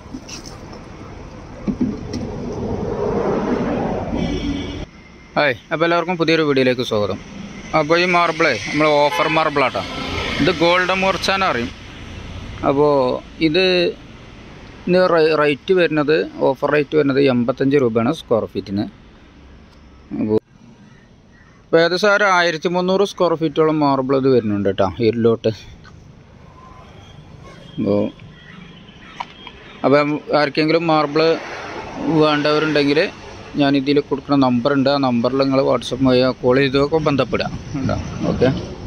hi അപ്പോൾ എല്ലാവർക്കും പുതിയൊരു വീഡിയോയിലേക്ക് സ്വാഗതം അപ്പോൾ ഈ മാർബിളേ നമ്മൾ ഓഫർ മാർബിളാട്ടോ ഇത് ഗോൾഡൻ മൂർച്ചാന്ന് അറിയും അപ്പോൾ ഇത് ഇത് റേറ്റ് വരുന്നത് ഓഫർ റേറ്റ് വരുന്നത് എൺപത്തഞ്ച് രൂപയാണ് സ്ക്വയർ ഫീറ്റിന് അപ്പോൾ ഇപ്പോൾ ഏകദേശം ഒരു ആയിരത്തി മുന്നൂറ് സ്ക്വയർ ഫീറ്റോളം മാർബിൾ ഇത് വരുന്നുണ്ട് കേട്ടോ ഇരുലോട്ട് അപ്പോൾ അപ്പം ആർക്കെങ്കിലും മാർബിൾ വേണ്ടവരുണ്ടെങ്കിൽ ഞാൻ ഇതിൽ കൊടുക്കുന്ന നമ്പറുണ്ട് ആ നമ്പറിൽ നിങ്ങൾ വാട്സപ്പ് വഴി കോൾ ചെയ്തൊക്കെ ബന്ധപ്പെടുക കേട്ടോ ഓക്കെ